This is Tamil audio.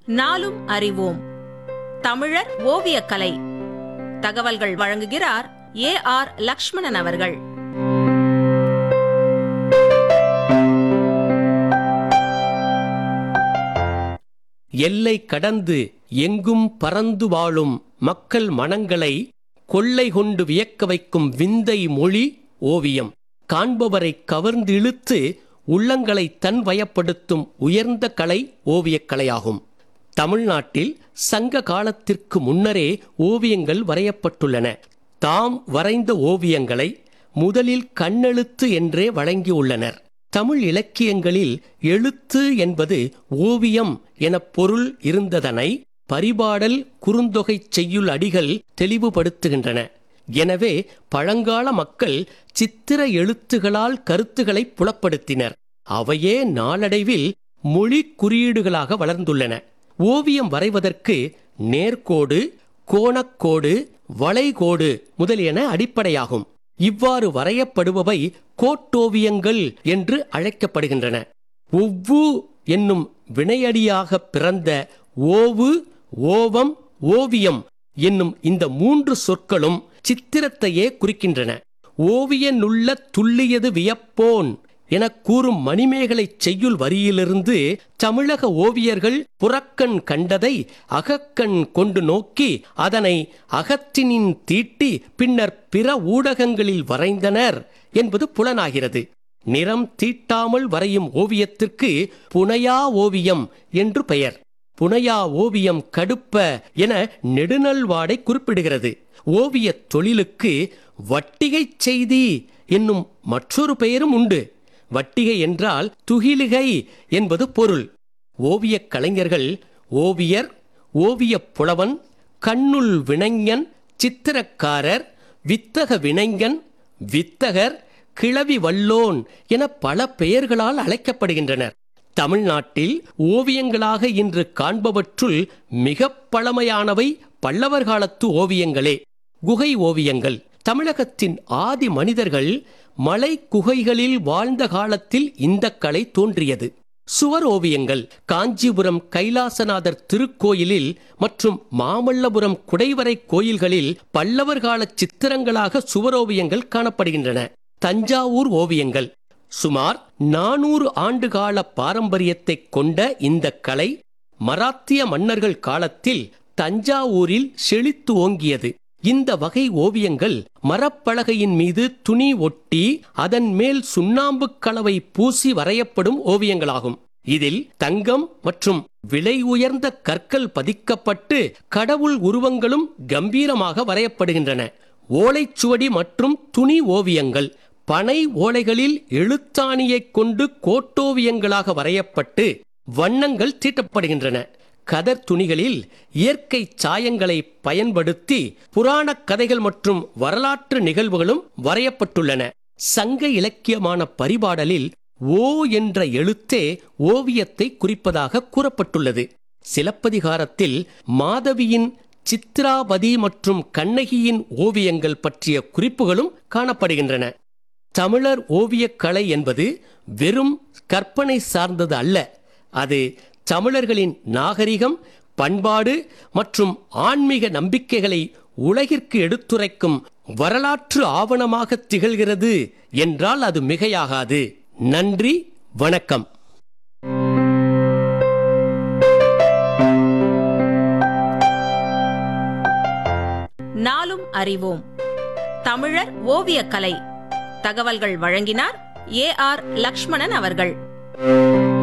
நாளும் அறிவோம் தமிழர் ஓவியக்கலை தகவல்கள் வழங்குகிறார் ஏ ஆர் லக்ஷ்மணன் அவர்கள் எல்லை கடந்து எங்கும் பறந்து வாழும் மக்கள் மனங்களை கொள்ளை கொண்டு வியக்க வைக்கும் விந்தை மொழி ஓவியம் காண்பவரை கவர்ந்து இழுத்து உள்ளங்களை தன்வயப்படுத்தும் உயர்ந்த கலை ஓவியக்கலையாகும் தமிழ்நாட்டில் சங்க காலத்திற்கு முன்னரே ஓவியங்கள் வரையப்பட்டுள்ளன தாம் வரைந்த ஓவியங்களை முதலில் கண்ணெழுத்து என்றே வழங்கியுள்ளனர் தமிழ் இலக்கியங்களில் எழுத்து என்பது ஓவியம் என பொருள் இருந்ததனை பரிபாடல் குறுந்தொகை செய்யுள் அடிகள் தெளிவுபடுத்துகின்றன எனவே பழங்கால மக்கள் சித்திர எழுத்துகளால் கருத்துக்களை புலப்படுத்தினர் அவையே நாளடைவில் மொழி குறியீடுகளாக வளர்ந்துள்ளன ஓவியம் வரைவதற்கு நேர்கோடு கோணக்கோடு வளைகோடு முதலியன அடிப்படையாகும் இவ்வாறு வரையப்படுபவை கோட்டோவியங்கள் என்று அழைக்கப்படுகின்றன ஒவ்வு என்னும் வினையடியாக பிறந்த ஓவு ஓவம் ஓவியம் என்னும் இந்த மூன்று சொற்களும் சித்திரத்தையே குறிக்கின்றன ஓவியனுள்ள துல்லியது வியப்போன் என கூறும் மணிமேகலை செய்யுள் வரியிலிருந்து தமிழக ஓவியர்கள் புறக்கண் கண்டதை அகக்கண் கொண்டு நோக்கி அதனை அகத்தினின் தீட்டி பின்னர் பிற ஊடகங்களில் வரைந்தனர் என்பது புலனாகிறது நிறம் தீட்டாமல் வரையும் ஓவியத்திற்கு புனையா ஓவியம் என்று பெயர் புனையா ஓவியம் கடுப்ப என நெடுநல்வாடை குறிப்பிடுகிறது ஓவியத் தொழிலுக்கு வட்டிகைச் செய்தி என்னும் மற்றொரு பெயரும் உண்டு வட்டிகை என்றால் துகிலுகை என்பது பொருள் ஓவியக் கலைஞர்கள் ஓவியர் ஓவியப் புலவன் கண்ணுள் வினைஞன் சித்திரக்காரர் வித்தக வினைஞன் வித்தகர் கிழவி வல்லோன் என பல பெயர்களால் அழைக்கப்படுகின்றனர் தமிழ்நாட்டில் ஓவியங்களாக இன்று காண்பவற்றுள் மிக பழமையானவை பல்லவர் காலத்து ஓவியங்களே குகை ஓவியங்கள் தமிழகத்தின் ஆதி மனிதர்கள் மலை குகைகளில் வாழ்ந்த காலத்தில் இந்த கலை தோன்றியது சுவர் ஓவியங்கள் காஞ்சிபுரம் கைலாசநாதர் திருக்கோயிலில் மற்றும் மாமல்லபுரம் குடைவரை கோயில்களில் பல்லவர் கால சித்திரங்களாக சுவரோவியங்கள் காணப்படுகின்றன தஞ்சாவூர் ஓவியங்கள் சுமார் நானூறு ஆண்டுகால பாரம்பரியத்தை கொண்ட இந்த கலை மராத்திய மன்னர்கள் காலத்தில் தஞ்சாவூரில் செழித்து ஓங்கியது இந்த வகை ஓவியங்கள் மரப்பலகையின் மீது துணி ஒட்டி அதன் மேல் சுண்ணாம்பு கலவை பூசி வரையப்படும் ஓவியங்களாகும் இதில் தங்கம் மற்றும் விலை உயர்ந்த கற்கள் பதிக்கப்பட்டு கடவுள் உருவங்களும் கம்பீரமாக வரையப்படுகின்றன ஓலைச்சுவடி மற்றும் துணி ஓவியங்கள் பனை ஓலைகளில் எழுத்தாணியைக் கொண்டு கோட்டோவியங்களாக வரையப்பட்டு வண்ணங்கள் தீட்டப்படுகின்றன கதர் துணிகளில் இயற்கை சாயங்களை பயன்படுத்தி புராணக் கதைகள் மற்றும் வரலாற்று நிகழ்வுகளும் வரையப்பட்டுள்ளன சங்க இலக்கியமான பரிபாடலில் ஓ என்ற எழுத்தே ஓவியத்தை குறிப்பதாக கூறப்பட்டுள்ளது சிலப்பதிகாரத்தில் மாதவியின் சித்ராபதி மற்றும் கண்ணகியின் ஓவியங்கள் பற்றிய குறிப்புகளும் காணப்படுகின்றன தமிழர் ஓவியக் கலை என்பது வெறும் கற்பனை சார்ந்தது அல்ல அது தமிழர்களின் நாகரிகம் பண்பாடு மற்றும் ஆன்மீக நம்பிக்கைகளை உலகிற்கு எடுத்துரைக்கும் வரலாற்று ஆவணமாக திகழ்கிறது என்றால் அது மிகையாகாது நன்றி வணக்கம் நாளும் அறிவோம் தமிழர் ஓவியக்கலை தகவல்கள் வழங்கினார் ஏ ஆர் லக்ஷ்மணன் அவர்கள்